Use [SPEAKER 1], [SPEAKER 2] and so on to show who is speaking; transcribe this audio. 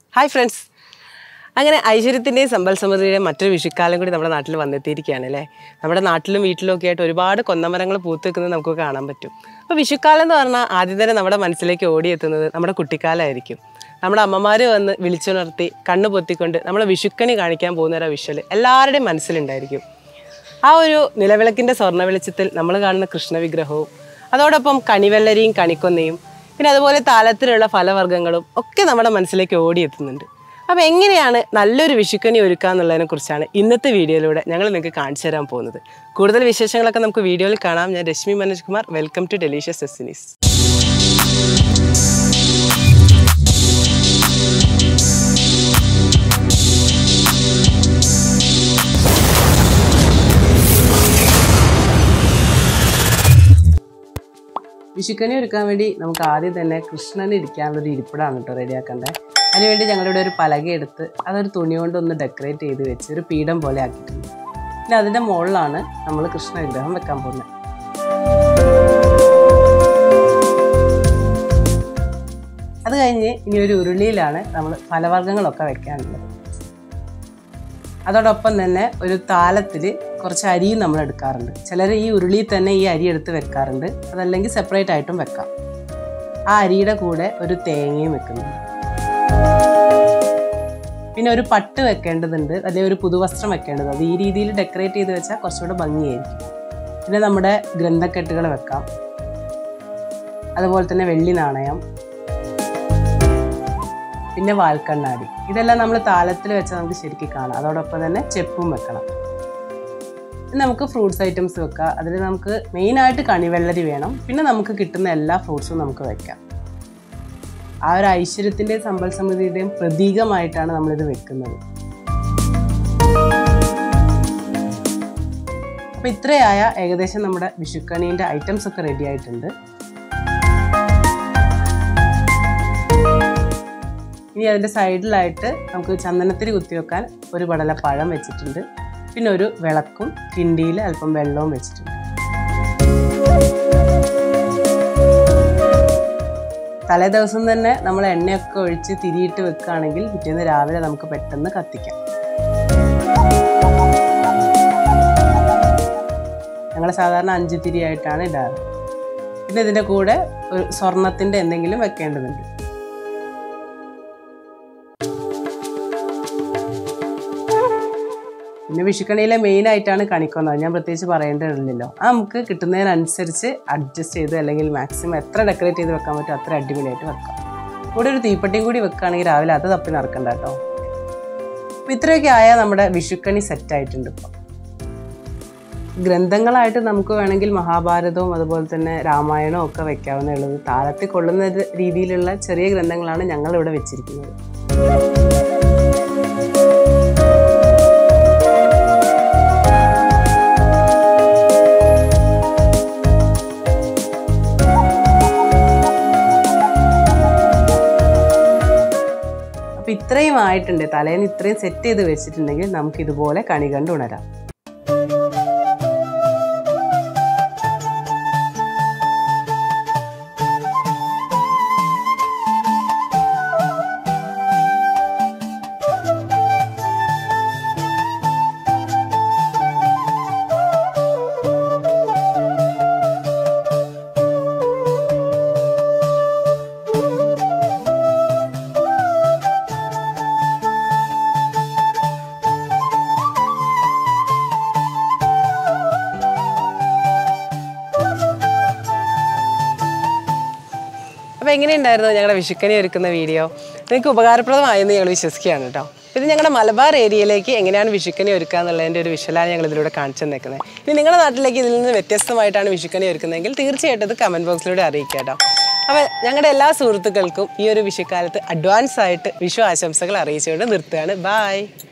[SPEAKER 1] hi friends അങ്ങനെ ഐശ്വര്യത്തിൻ്റെയും സമ്പൽ സമൃദ്ധിയുടെയും മറ്റൊരു വിഷുക്കാലം കൂടി നമ്മുടെ നാട്ടിൽ വന്നെത്തിയിരിക്കുകയാണ് അല്ലേ നമ്മുടെ നാട്ടിലും വീട്ടിലും ഒക്കെ ആയിട്ട് ഒരുപാട് കൊന്നമരങ്ങൾ പൂത്ത് നിൽക്കുന്നത് നമുക്ക് കാണാൻ പറ്റും അപ്പോൾ വിഷുക്കാലം എന്ന് പറഞ്ഞാൽ ആദ്യം തന്നെ നമ്മുടെ മനസ്സിലേക്ക് ഓടിയെത്തുന്നത് നമ്മുടെ കുട്ടിക്കാലമായിരിക്കും നമ്മുടെ അമ്മമാർ വന്ന് വിളിച്ചുണർത്തി കണ്ണ് പൊത്തിക്കൊണ്ട് നമ്മളെ വിഷുക്കണി കാണിക്കാൻ പോകുന്ന ഒരു വിഷ്വൽ എല്ലാവരുടെയും മനസ്സിലുണ്ടായിരിക്കും ആ ഒരു നിലവിളക്കിൻ്റെ സ്വർണ്ണ വെളിച്ചത്തിൽ നമ്മൾ കാണുന്ന കൃഷ്ണവിഗ്രഹവും അതോടൊപ്പം കണിവെള്ളരിയും കണിക്കൊന്നയും പിന്നെ അതുപോലെ താലത്തിലുള്ള ഫലവർഗ്ഗങ്ങളും ഒക്കെ നമ്മുടെ മനസ്സിലേക്ക് ഓടിയെത്തുന്നുണ്ട് അപ്പോൾ എങ്ങനെയാണ് നല്ലൊരു വിഷുക്കണി ഒരുക്കുക എന്നുള്ളതിനെ കുറിച്ചാണ് ഇന്നത്തെ വീഡിയോയിലൂടെ ഞങ്ങൾ നിങ്ങൾക്ക് കാണിച്ചു തരാൻ പോകുന്നത് കൂടുതൽ വിശേഷങ്ങളൊക്കെ നമുക്ക് വീഡിയോയിൽ കാണാം ഞാൻ Reshmi Manoj Kumar welcome to delicious destinies വിഷുക്കണി ഒരുക്കാൻ വേണ്ടി നമുക്ക് ആദ്യം തന്നെ കൃഷ്ണന് ഇരിക്കാനുള്ള ഒരു ഇരിപ്പിടാണ് കേട്ടോ റെഡിയാക്കേണ്ടത് അതിനുവേണ്ടി ഞങ്ങളിവിടെ ഒരു പലക എടുത്ത് അതൊരു തുണി കൊണ്ട് ഒന്ന് ഡെക്കറേറ്റ് ചെയ്ത് വെച്ച് ഒരു പീഠം പോലെ ആക്കിയിട്ടുണ്ട് പിന്നെ അതിൻ്റെ മുകളിലാണ് നമ്മൾ കൃഷ്ണ വിഗ്രഹം വെക്കാൻ പോകുന്നത് അത് കഴിഞ്ഞ് ഇനി ഒരു ഉരുളിയിലാണ് നമ്മൾ ഫലവർഗ്ഗങ്ങളൊക്കെ വെക്കാനുള്ളത് അതോടൊപ്പം തന്നെ ഒരു താലത്തിൽ കുറച്ച് അരിയും നമ്മൾ എടുക്കാറുണ്ട് ചിലർ ഈ ഉരുളിയിൽ തന്നെ ഈ അരി എടുത്ത് വെക്കാറുണ്ട് അതല്ലെങ്കിൽ സെപ്പറേറ്റ് ആയിട്ടും വെക്കാം ആ അരിയുടെ കൂടെ ഒരു തേങ്ങയും വെക്കുന്നുണ്ട് പിന്നെ ഒരു പട്ട് വെക്കേണ്ടതുണ്ട് അല്ലെങ്കിൽ ഒരു പുതുവസ്ത്രം വെക്കേണ്ടത് അത് ഈ രീതിയിൽ ഡെക്കറേറ്റ് ചെയ്ത് വെച്ചാൽ കുറച്ചുകൂടെ ഭംഗിയായിരിക്കും പിന്നെ നമ്മുടെ ഗ്രന്ഥക്കെട്ടുകൾ വെക്കാം അതുപോലെ തന്നെ വെള്ളി നാണയം പിന്നെ വാൽക്കണ്ണാടി ഇതെല്ലാം നമ്മൾ താലത്തിൽ വെച്ചാൽ നമുക്ക് ശരിക്കും കാണാം അതോടൊപ്പം തന്നെ ചെപ്പും വെക്കണം ഇനി നമുക്ക് ഫ്രൂട്ട്സ് ഐറ്റംസ് വെക്കാം അതിൽ നമുക്ക് മെയിനായിട്ട് കണിവെള്ളരി വേണം പിന്നെ നമുക്ക് കിട്ടുന്ന എല്ലാ ഫ്രൂട്ട്സും നമുക്ക് വെക്കാം ആ ഒരു ഐശ്വര്യത്തിൻ്റെയും സമ്പൽ സമൃദ്ധിയുടെയും പ്രതീകമായിട്ടാണ് നമ്മളിത് വെക്കുന്നത് അപ്പോൾ ഇത്രയായ ഏകദേശം നമ്മുടെ വിഷുക്കണീൻ്റെ ഐറ്റംസ് ഒക്കെ റെഡി ആയിട്ടുണ്ട് ഇനി അതിൻ്റെ സൈഡിലായിട്ട് നമുക്ക് ചന്ദനത്തിരി കുത്തിവെക്കാൻ ഒരു പടല പഴം വെച്ചിട്ടുണ്ട് പിന്നെ ഒരു വിളക്കും കിണ്ടിയിൽ അല്പം വെള്ളവും വെച്ചിട്ടുണ്ട് തലേ ദിവസം തന്നെ നമ്മൾ എണ്ണയൊക്കെ ഒഴിച്ച് തിരിയിട്ട് വെക്കുകയാണെങ്കിൽ പിറ്റേന്ന് രാവിലെ നമുക്ക് പെട്ടെന്ന് കത്തിക്കാം ഞങ്ങൾ സാധാരണ അഞ്ച് തിരിയായിട്ടാണ് ഇടാറ് പിന്നെ ഇതിൻ്റെ കൂടെ ഒരു സ്വർണത്തിൻ്റെ എന്തെങ്കിലും വെക്കേണ്ടതുണ്ട് പിന്നെ വിഷുക്കണിയിലെ മെയിൻ ആയിട്ടാണ് കണിക്കൊന്നത് ഞാൻ പ്രത്യേകിച്ച് പറയേണ്ടതില്ലല്ലോ ആ നമുക്ക് കിട്ടുന്നതിനനുസരിച്ച് അഡ്ജസ്റ്റ് ചെയ്ത് അല്ലെങ്കിൽ മാക്സിമം എത്ര ഡെക്കറേറ്റ് ചെയ്ത് വെക്കാൻ പറ്റും അത്ര അടിപൊളിയായിട്ട് വെക്കാം കൂടെ ഒരു തീപ്പെട്ടിയും കൂടി വെക്കുകയാണെങ്കിൽ രാവിലെ അത് തപ്പി നടക്കണ്ട കേട്ടോ അപ്പോൾ ഇത്രയൊക്കെ ആയാൽ നമ്മുടെ വിഷുക്കണി സെറ്റ് ആയിട്ടുണ്ട് ഇപ്പോൾ ഗ്രന്ഥങ്ങളായിട്ട് നമുക്ക് വേണമെങ്കിൽ മഹാഭാരതവും അതുപോലെ തന്നെ രാമായണവും ഒക്കെ വെക്കാവുന്നേ ഉള്ളത് താളത്തിൽ കൊള്ളുന്ന രീതിയിലുള്ള ചെറിയ ഗ്രന്ഥങ്ങളാണ് ഞങ്ങൾ ഇവിടെ വെച്ചിരിക്കുന്നത് അപ്പോൾ ഇത്രയും ആയിട്ടുണ്ട് തലേന്ന് ഇത്രയും സെറ്റ് ചെയ്ത് വെച്ചിട്ടുണ്ടെങ്കിൽ നമുക്ക് ഇതുപോലെ കണി കണ്ട് ഉണരാം അപ്പോൾ എങ്ങനെയുണ്ടായിരുന്നു ഞങ്ങളുടെ വിഷുക്കണി ഒരുക്കുന്ന വീഡിയോ നിങ്ങൾക്ക് ഉപകാരപ്രദമായെന്ന് ഞങ്ങൾ വിശ്വസിക്കുകയാണ് കേട്ടോ ഇത് ഞങ്ങളുടെ മലബാർ ഏരിയയിലേക്ക് എങ്ങനെയാണ് വിഷുക്കണി ഒരുക്കുക എന്നുള്ളതിൻ്റെ ഒരു വിഷലാണ് ഞങ്ങൾ ഇതിലൂടെ കാണിച്ചു തന്നേക്കുന്നത് ഇനി നിങ്ങളുടെ നാട്ടിലേക്ക് ഇതിൽ നിന്ന് വ്യത്യസ്തമായിട്ടാണ് വിഷുക്കണി ഒരുക്കുന്നതെങ്കിൽ തീർച്ചയായിട്ടും ഇത് കമൻറ്റ് ബോക്സിലൂടെ അറിയിക്കുക കേട്ടോ അപ്പോൾ ഞങ്ങളുടെ എല്ലാ സുഹൃത്തുക്കൾക്കും ഈ ഒരു വിഷുക്കാലത്ത് അഡ്വാൻസ് ആയിട്ട് വിഷു ആശംസകൾ അറിയിച്ചുകൊണ്ട് നിർത്തുകയാണ് ബായ്